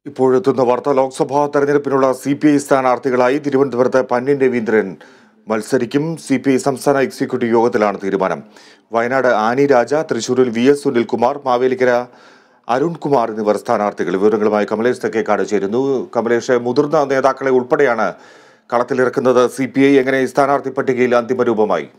ഇപ്പോഴെത്തുന്ന വാർത്ത ലോക്സഭാ തെരഞ്ഞെടുപ്പിനുള്ള C P I സ്ഥാനാർത്ഥികളായി തിരുവനന്തപുരത്ത് പന്ന്യൻ രവീന്ദ്രൻ മത്സരിക്കും സി പി ഐ സംസ്ഥാന എക്സിക്യൂട്ടീവ് യോഗത്തിലാണ് തീരുമാനം വയനാട് ആനി രാജ തൃശൂരിൽ വി എസ് സുനിൽകുമാർ മാവേലിക്കര അരുൺകുമാർ എന്നിവർ സ്ഥാനാർത്ഥികൾ വിവരങ്ങളുമായി കമലേഷ് തെക്കേക്കാട് ചേരുന്നു കമലേഷ് മുതിർന്ന നേതാക്കളെ ഉൾപ്പെടെയാണ് കളത്തിലിറക്കുന്നത് സി പി ഐ എങ്ങനെ ഈ സ്ഥാനാർത്ഥി പട്ടികയിൽ അന്തിമ രൂപമായി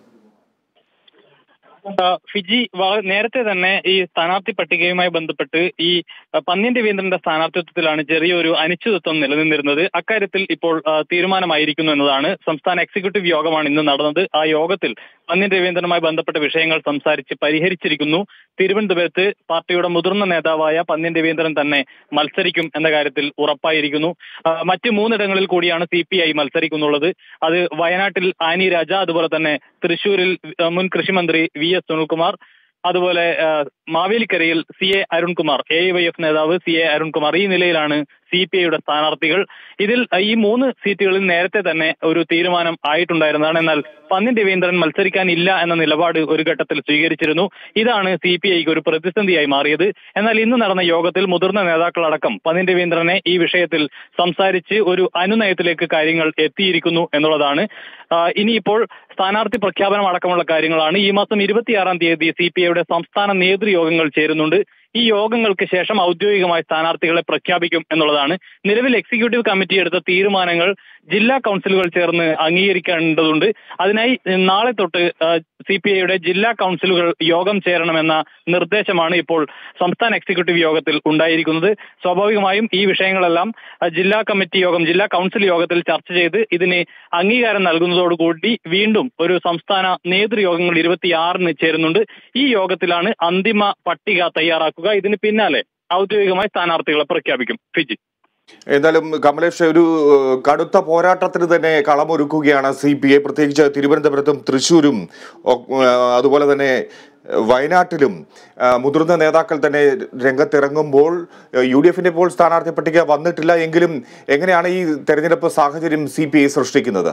ആ, ഫിജി വ- നേരത്തെ തന്നെ ഈ സ്ഥാനാർത്ഥി പട്ടികയുമായി ബന്ധപ്പെട്ട് ഈ ആ, പന്ന്യൻ രവീന്ദ്രന്റെ സ്ഥാനാർത്ഥിത്വത്തിലാണ് ചെറിയൊരു അനിശ്ചിതത്വം നിലനിന്നിരുന്നത് അക്കാര്യത്തിൽ ഇപ്പോൾ ആ, തീരുമാനമായിരിക്കുന്നു എന്നതാണ് സംസ്ഥാന എക്സിക്യൂട്ടീവ് യോഗമാണ് ഇന്ന് നടന്നത് ആ യോഗത്തിൽ പന്ന്യൻ രവീന്ദ്രനുമായി ബന്ധപ്പെട്ട വിഷയങ്ങൾ സംസാരിച്ച് പരിഹരിച്ചിരിക്കുന്നു തിരുവനന്തപുരത്ത് പാർട്ടിയുടെ മുതിർന്ന നേതാവായ പന്ന്യൻ രവീന്ദ്രൻ തന്നെ മത്സരിക്കും എന്ന കാര്യത്തിൽ ഉറപ്പായിരിക്കുന്നു ആ, മറ്റ് മൂന്നിടങ്ങളിൽ കൂടിയാണ് സി പി ഐ മത്സരിക്കുന്നുള്ളത് അത് വയനാട്ടിൽ ആനി രാജ അതുപോലെ തന്നെ തൃശൂരിൽ ആ, മുൻ കൃഷിമന്ത്രി വി എസ് സുനിൽകുമാർ അതുപോലെ ആ, മാവേലിക്കരയിൽ C A Arunkumar A Y F നേതാവ് സി എ അരുൺകുമാർ ഈ നിലയിലാണ് സി പി ഐയുടെ സ്ഥാനാർത്ഥികൾ ഇതിൽ ആ, ഈ മൂന്ന് സീറ്റുകളിൽ നേരത്തെ തന്നെ ഒരു തീരുമാനം ആയിട്ടുണ്ടായിരുന്നതാണ് എന്നാൽ പന്ന്യൻ രവീന്ദ്രൻ മത്സരിക്കാനില്ല എന്ന നിലപാട് ഒരു ഘട്ടത്തിൽ സ്വീകരിച്ചിരുന്നു ഇതാണ് സി പി ഐക്ക് ഒരു പ്രതിസന്ധിയായി മാറിയത് എന്നാൽ ഇന്ന് നടന്ന യോഗത്തിൽ മുതിർന്ന നേതാക്കളടക്കം പന്ന്യൻ രവീന്ദ്രനെ ഈ വിഷയത്തിൽ സംസാരിച്ച് ഒരു അനുനയത്തിലേക്ക് കാര്യങ്ങൾ എത്തിയിരിക്കുന്നു എന്നുള്ളതാണ് ആ, ഇനിയിപ്പോൾ സ്ഥാനാർത്ഥി പ്രഖ്യാപനം അടക്കമുള്ള കാര്യങ്ങളാണ് ഈ മാസം ഇരുപത്തിയാറാം തീയതി സി പി ഐയുടെ സംസ്ഥാന നേതൃയോഗങ്ങൾ ചേരുന്നുണ്ട് ഈ യോഗങ്ങൾക്ക് ശേഷം ഔദ്യോഗികമായി സ്ഥാനാർത്ഥികളെ പ്രഖ്യാപിക്കും എന്നുള്ളതാണ് നിലവിൽ എക്സിക്യൂട്ടീവ് കമ്മിറ്റി എടുത്ത തീരുമാനങ്ങൾ ജില്ലാ കൗൺസിലുകൾ ചേർന്ന് അംഗീകരിക്കേണ്ടതുണ്ട് അതിനായി നാളെ തൊട്ട് സി പി ഐയുടെ ജില്ലാ കൗൺസിലുകൾ യോഗം ചേരണമെന്ന നിർദ്ദേശമാണ് ഇപ്പോൾ സംസ്ഥാന എക്സിക്യൂട്ടീവ് യോഗത്തിൽ ഉണ്ടായിരിക്കുന്നത് സ്വാഭാവികമായും ഈ വിഷയങ്ങളെല്ലാം ആ, ജില്ലാ കമ്മിറ്റി യോഗം ജില്ലാ കൗൺസിൽ യോഗത്തിൽ ചർച്ച ചെയ്ത് ഇതിന് അംഗീകാരം നൽകുന്നതോടുകൂടി വീണ്ടും ഒരു സംസ്ഥാന നേതൃയോഗങ്ങൾ ഇരുപത്തിയാറിന് ചേരുന്നുണ്ട് ഈ യോഗത്തിലാണ് അന്തിമ പട്ടിക തയ്യാറാക്കുക ഇതിന് പിന്നാലെ ഔദ്യോഗികമായി സ്ഥാനാർത്ഥികളെ പ്രഖ്യാപിക്കും ഫിജി എന്തായാലും കമലേഷ് ഒരു ഏഹ്, കടുത്ത പോരാട്ടത്തിന് തന്നെ കളമൊരുക്കുകയാണ് സി പി ഐ പ്രത്യേകിച്ച് തിരുവനന്തപുരത്തും തൃശൂരും ഒ- ഏഹ്, അതുപോലെ തന്നെ ഏഹ്, വയനാട്ടിലും ഏഹ്, മുതിർന്ന നേതാക്കൾ തന്നെ രംഗത്തിറങ്ങുമ്പോൾ ഏഹ്, യു ഡി എഫിന്റെ ഇപ്പോൾ സ്ഥാനാർത്ഥി പട്ടിക വന്നിട്ടില്ല എങ്കിലും എങ്ങനെയാണ് ഈ തെരഞ്ഞെടുപ്പ് സാഹചര്യം സി പി ഐ സൃഷ്ടിക്കുന്നത്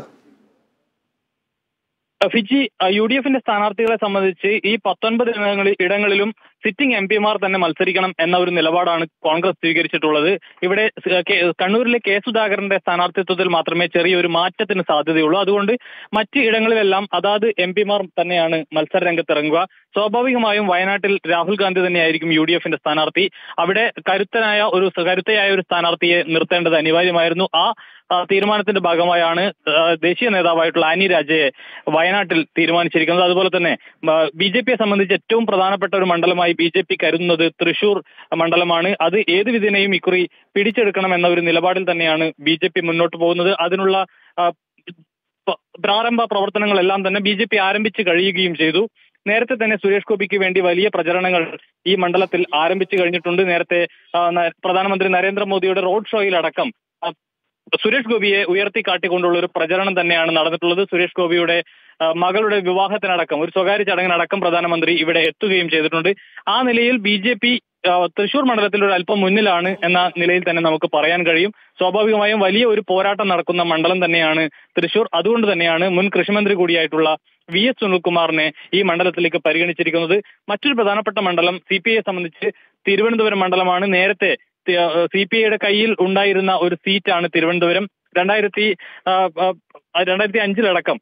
ഫിജി യു ഡി എഫിന്റെ സ്ഥാനാർത്ഥികളെ സംബന്ധിച്ച് ഈ പത്തൊൻപത് ഇടങ്ങളിൽ ഇടങ്ങളിലും സിറ്റിംഗ് എം പിമാർ തന്നെ മത്സരിക്കണം എന്ന ഒരു നിലപാടാണ് കോൺഗ്രസ് സ്വീകരിച്ചിട്ടുള്ളത് ഇവിടെ സ് കെ- കണ്ണൂരിലെ കെ സുധാകരന്റെ സ്ഥാനാർത്ഥിത്വത്തിൽ മാത്രമേ ചെറിയൊരു മാറ്റത്തിന് സാധ്യതയുള്ളൂ അതുകൊണ്ട് മറ്റ് ഇടങ്ങളിലെല്ലാം അതാത് എം പിമാർ തന്നെയാണ് മത്സര രംഗത്തിറങ്ങുക സ്വാഭാവികമായും വയനാട്ടിൽ രാഹുൽ ഗാന്ധി തന്നെയായിരിക്കും യു ഡി എഫിന്റെ സ്ഥാനാർത്ഥി അവിടെ കരുത്തനായ ഒരു കരുത്തയായ ഒരു സ്ഥാനാർത്ഥിയെ നിർത്തേണ്ടത് അനിവാര്യമായിരുന്നു ആ ആ, തീരുമാനത്തിന്റെ ഭാഗമായാണ് ആ, ദേശീയ നേതാവായിട്ടുള്ള ആനി രാജയെ വയനാട്ടിൽ തീരുമാനിച്ചിരിക്കുന്നത് അതുപോലെ തന്നെ ബി ജെ പിയെ സംബന്ധിച്ച് ഏറ്റവും പ്രധാനപ്പെട്ട ഒരു മണ്ഡലമായി ബി ജെ പി കരുതുന്നത് തൃശൂർ മണ്ഡലമാണ് അത് ഏത് വിധേനയും ഇക്കുറി പിടിച്ചെടുക്കണം എന്ന ഒരു നിലപാടിൽ തന്നെയാണ് ബി ജെ പി മുന്നോട്ട് പോകുന്നത് അതിനുള്ള ആ, പ- പ്രാരംഭ പ്രവർത്തനങ്ങളെല്ലാം തന്നെ ബി ജെ പി ആരംഭിച്ചു കഴിയുകയും ചെയ്തു നേരത്തെ തന്നെ സുരേഷ് ഗോപിക്ക് വേണ്ടി വലിയ പ്രചരണങ്ങൾ ഈ മണ്ഡലത്തിൽ ആരംഭിച്ചു കഴിഞ്ഞിട്ടുണ്ട് നേരത്തെ ആ, ന- പ്രധാനമന്ത്രി നരേന്ദ്രമോദിയുടെ റോഡ് ഷോയിലടക്കം ആ, സുരേഷ് ഗോപിയെ ഉയർത്തിക്കാട്ടിക്കൊണ്ടുള്ള ഒരു പ്രചരണം തന്നെയാണ് നടന്നിട്ടുള്ളത് സുരേഷ് ഗോപിയുടെ ആ, മകളുടെ വിവാഹത്തിനടക്കം ഒരു സ്വകാര്യ ചടങ്ങിനടക്കം പ്രധാനമന്ത്രി ഇവിടെ എത്തുകയും ചെയ്തിട്ടുണ്ട് ആ നിലയിൽ ബി ജെ പി തൃശൂർ മണ്ഡലത്തിൽ ഒരു അല്പം മുന്നിലാണ് എന്ന നിലയിൽ തന്നെ നമുക്ക് പറയാൻ കഴിയും സ്വാഭാവികമായും വലിയ ഒരു പോരാട്ടം നടക്കുന്ന മണ്ഡലം തന്നെയാണ് തൃശൂർ അതുകൊണ്ട് തന്നെയാണ് മുൻ കൃഷിമന്ത്രി കൂടിയായിട്ടുള്ള വി എസ് സുനിൽകുമാറിനെ ഈ മണ്ഡലത്തിലേക്ക് പരിഗണിച്ചിരിക്കുന്നത് മറ്റൊരു പ്രധാനപ്പെട്ട മണ്ഡലം സി പി ഐയെ സംബന്ധിച്ച് തിരുവനന്തപുരം മണ്ഡലമാണ് നേരത്തെ സി പി ഐയുടെ കയ്യിൽ ഉണ്ടായിരുന്ന ഒരു സീറ്റാണ് തിരുവനന്തപുരം രണ്ടായിരത്തി ആ, ആ, രണ്ടായിരത്തി അഞ്ചിലടക്കം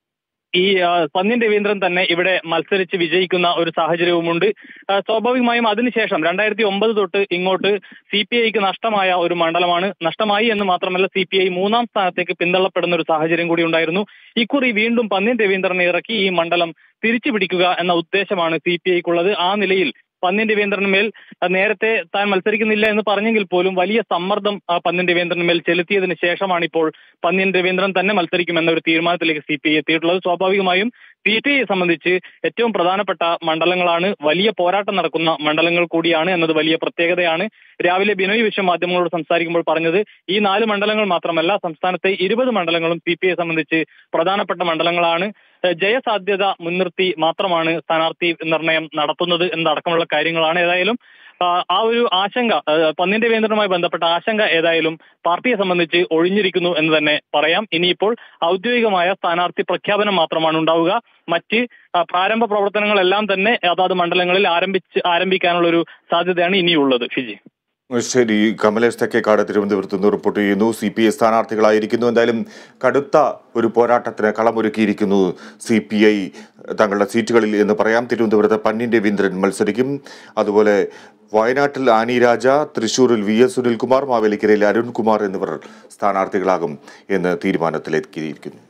ഈ ആ, പന്ന്യൻ രവീന്ദ്രൻ തന്നെ ഇവിടെ മത്സരിച്ച് വിജയിക്കുന്ന ഒരു സാഹചര്യവുമുണ്ട് ആ, സ്വാഭാവികമായും അതിനുശേഷം രണ്ടായിരത്തി ഒമ്പത് തൊട്ട് ഇങ്ങോട്ട് സി പി ഐക്ക് നഷ്ടമായ ഒരു മണ്ഡലമാണ് നഷ്ടമായി എന്ന് മാത്രമല്ല സി പി ഐ മൂന്നാം സ്ഥാനത്തേക്ക് പിന്തള്ളപ്പെടുന്ന ഒരു സാഹചര്യം കൂടി ഉണ്ടായിരുന്നു ഇക്കുറി വീണ്ടും പന്ന്യൻ രവീന്ദ്രനെ ഇറക്കി ഈ മണ്ഡലം തിരിച്ചു പിടിക്കുക എന്ന ഉദ്ദേശമാണ് സി പി ഐക്കുള്ളത് ആ നിലയിൽ പന്ന്യൻ രവീന്ദ്രനുമേൽ ആ, നേരത്തെ താൻ മത്സരിക്കുന്നില്ല എന്ന് പറഞ്ഞെങ്കിൽ പോലും വലിയ സമ്മർദ്ദം ആ, പന്ന്യൻ രവീന്ദ്രനുമേൽ ചെലുത്തിയതിനു ശേഷമാണ് ഇപ്പോൾ പന്ന്യൻ രവീന്ദ്രൻ തന്നെ മത്സരിക്കുമെന്ന ഒരു തീരുമാനത്തിലേക്ക് സി പി ഐ എത്തിയിട്ടുള്ളത് സ്വാഭാവികമായും സി പി ഐയെ സംബന്ധിച്ച് ഏറ്റവും പ്രധാനപ്പെട്ട മണ്ഡലങ്ങളാണ് വലിയ പോരാട്ടം നടക്കുന്ന മണ്ഡലങ്ങൾ കൂടിയാണ് എന്നത് വലിയ പ്രത്യേകതയാണ് രാവിലെ ബിനോയ് വിശ്വം മാധ്യമങ്ങളോട് സംസാരിക്കുമ്പോൾ പറഞ്ഞത് ഈ നാല് മണ്ഡലങ്ങൾ മാത്രമല്ല സംസ്ഥാനത്തെ ഇരുപത് മണ്ഡലങ്ങളും സി പി ഐയെ സംബന്ധിച്ച് പ്രധാനപ്പെട്ട മണ്ഡലങ്ങളാണ് ഏഹ് ജയസാധ്യത മുൻനിർത്തി മാത്രമാണ് സ്ഥാനാർത്ഥി നിർണയം നടത്തുന്നത് എന്നതടക്കമുള്ള കാര്യങ്ങളാണ് ഏതായാലും ആ, ആ ഒരു ആശങ്ക ആ, പന്ന്യൻ രവീന്ദ്രനുമായി ബന്ധപ്പെട്ട ആശങ്ക ഏതായാലും പാർട്ടിയെ സംബന്ധിച്ച് ഒഴിഞ്ഞിരിക്കുന്നു എന്ന് തന്നെ പറയാം ഇനിയിപ്പോൾ ഔദ്യോഗികമായ സ്ഥാനാർത്ഥി പ്രഖ്യാപനം മാത്രമാണ് ഉണ്ടാവുക മറ്റ് ആ, പ്രാരംഭ പ്രവർത്തനങ്ങളെല്ലാം തന്നെ അതാത് മണ്ഡലങ്ങളിൽ ആരംഭിച്ച് ആരംഭിക്കാനുള്ള ഒരു സാധ്യതയാണ് ഇനിയുള്ളത് ഫിജി ശരി കമലേഷ് തെക്കേക്കാട് തിരുവനന്തപുരത്ത് നിന്ന് റിപ്പോർട്ട് ചെയ്യുന്നു സി പി ഐ സ്ഥാനാർത്ഥികളായിരിക്കുന്നു എന്തായാലും കടുത്ത ഒരു പോരാട്ടത്തിന് കളമൊരുക്കിയിരിക്കുന്നു സി പി ഐ തങ്ങളുടെ സീറ്റുകളിൽ എന്ന് പറയാം തിരുവനന്തപുരത്ത് പന്നിൻ രവീന്ദ്രൻ മത്സരിക്കും അതുപോലെ വയനാട്ടിൽ ആനി രാജ തൃശൂരിൽ വി എസ് സുനിൽകുമാർ മാവേലിക്കരയിൽ അരുൺകുമാർ എന്നിവർ സ്ഥാനാർത്ഥികളാകും എന്ന് തീരുമാനത്തിലെത്തിയിരിക്കുന്നു